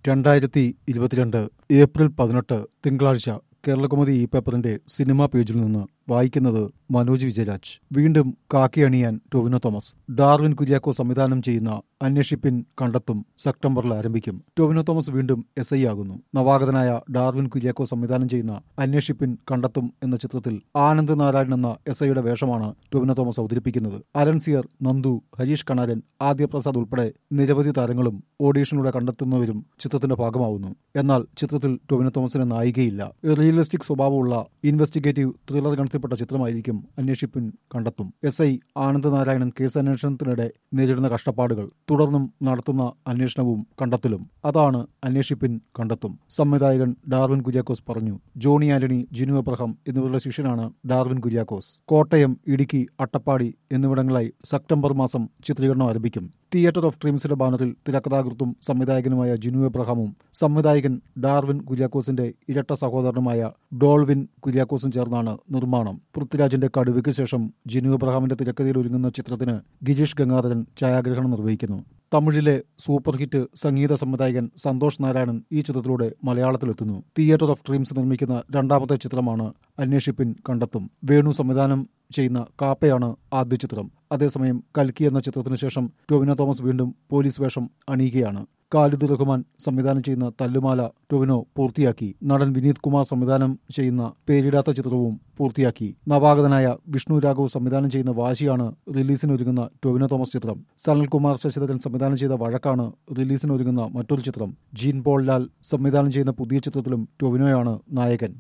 രണ്ടായിരത്തി ഇരുപത്തിരണ്ട് ഏപ്രിൽ പതിനെട്ട് തിങ്കളാഴ്ച കേരളകൗമുദി ഈ പേപ്പറിന്റെ സിനിമാ പേജിൽ നിന്ന് വായിക്കുന്നത് മനോജ് വിജയരാജ് വീണ്ടും കാക്കി അണിയാൻ ടൊവിനോ തോമസ് ഡാർവിൻ കുര്യാക്കോ സംവിധാനം ചെയ്യുന്ന അന്വേഷിപ്പിൻ കണ്ടെത്തും സെപ്റ്റംബറിൽ ആരംഭിക്കും ടൊവിനോ തോമസ് വീണ്ടും എസ് ഐ ആകുന്നു നവാഗതനായ ഡാർവിൻ കുര്യാക്കോ സംവിധാനം ചെയ്യുന്ന അന്വേഷിപ്പിൻ കണ്ടെത്തും എന്ന ചിത്രത്തിൽ ആനന്ദ് നാരായണൻ എന്ന എസ് ഐയുടെ വേഷമാണ് ടൊവിനോ തോമസ് അവതരിപ്പിക്കുന്നത് അലൻസിയർ നന്ദു ഹരീഷ് കണാരൻ ആദ്യപ്രസാദ് ഉൾപ്പെടെ നിരവധി താരങ്ങളും ഓഡീഷനിലൂടെ കണ്ടെത്തുന്നവരും ചിത്രത്തിന്റെ ഭാഗമാവുന്നു എന്നാൽ ചിത്രത്തിൽ ടൊവിനോ തോമസിന് നായികയില്ല റിയലിസ്റ്റിക് സ്വഭാവമുള്ള ഇൻവെസ്റ്റിഗേറ്റീവ് ത്രില്ലർ ഗണത്തിൽപ്പെട്ട ചിത്രമായിരിക്കും Anweshippin Kandethum S I Anand Narayanan case അന്വേഷണത്തിനിടെ നേരിടുന്ന കഷ്ടപ്പാടുകൾ തുടർന്നും നടത്തുന്ന അന്വേഷണവും കണ്ടെത്തലും അതാണ് അന്വേഷിപ്പിൻ കണ്ടെത്തും സംവിധായകൻ ഡാർവിൻ കുര്യാക്കോസ് പറഞ്ഞു ജോണി ആന്റണി ജിനു എബ്രഹാം എന്നിവരുടെ ശിഷ്യനാണ് ഡാർവിൻ കുര്യാക്കോസ് കോട്ടയം ഇടുക്കി അട്ടപ്പാടി എന്നിവിടങ്ങളായി സെപ്റ്റംബർ മാസം ചിത്രീകരണം ആരംഭിക്കും തിയേറ്റർ ഓഫ് ഡ്രീംസിന്റെ ബാനറിൽ തിരക്കഥാകൃത്തും സംവിധായകനുമായ ജിനു എബ്രഹാമും സംവിധായകൻ ഡാർവിൻ കുര്യാക്കോസിന്റെ ഇരട്ട സഹോദരനുമായ ഡോൾവിൻ കുര്യാക്കോസും ചേർന്നാണ് നിർമ്മാണം പൃഥ്വിരാജിന്റെ കടുവയ്ക്ക് ശേഷം ജിനു എബ്രഹാമിന്റെ തിരക്കഥയിൽ ഒരുങ്ങുന്ന ചിത്രത്തിന് ഗിരീഷ് ഗംഗാധരൻ ഛായാഗ്രഹണം നിർവഹിക്കുന്നു തമിഴിലെ സൂപ്പർ ഹിറ്റ് സംഗീത സംവിധായകൻ സന്തോഷ് നാരായണൻ ഈ ചിത്രത്തിലൂടെ മലയാളത്തിലെത്തുന്നു തിയേറ്റർ ഓഫ് ഡ്രീംസ് നിർമ്മിക്കുന്ന രണ്ടാമത്തെ ചിത്രമാണ് അന്വേഷിപ്പിൻ കണ്ടെത്തും വേണു സംവിധാനം ചെയ്യുന്ന കാപ്പയാണ് ആദ്യ ചിത്രം അതേസമയം കൽക്കി എന്ന ചിത്രത്തിന് ശേഷം ടൊവിനോ തോമസ് വീണ്ടും പോലീസ് വേഷം അണിയുകയാണ് ഖാലിദ് റഹ്മാൻ സംവിധാനം ചെയ്യുന്ന തല്ലുമാല ടൊവിനോ പൂർത്തിയാക്കി നടൻ വിനീത് കുമാർ സംവിധാനം ചെയ്യുന്ന പേരിടാത്ത ചിത്രവും പൂർത്തിയാക്കി നവാഗതനായ വിഷ്ണു രാഘവ് സംവിധാനം ചെയ്യുന്ന വാശിയാണ് റിലീസിനൊരുങ്ങുന്ന ടൊവിനോ തോമസ് ചിത്രം സനൽകുമാർ ശശിധരൻ സംവിധാനം ചെയ്ത വഴക്കാണ് റിലീസിനൊരുങ്ങുന്ന മറ്റൊരു ചിത്രം ജീൻ പോൾ ലാൽ സംവിധാനം ചെയ്യുന്ന പുതിയ ചിത്രത്തിലും ടൊവിനോയാണ് നായകൻ